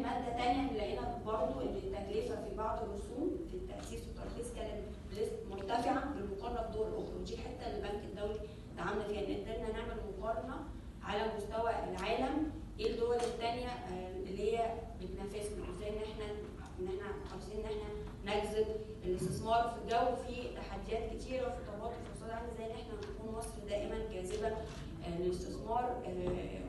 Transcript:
ماده ثانيه لقينا برضو ان التكلفه في بعض الرسوم في التاسيس والترخيص كانت لس- مرتفعه بالمقارنه بدول اخرى ودي الحته اللي البنك الدولي دعمنا فيها ان قدرنا نعمل مقارنه على مستوى العالم ايه الدول الثانيه اللي هي بتنافسنا ازاي ان احنا ان احنا عاوزين ان احنا نجذب الاستثمار في الجو في تحديات كتيره وفي طلبات الاقتصاد عامل زي ان احنا نكون مصر دائما جاذبه آه، للاستثمار آه،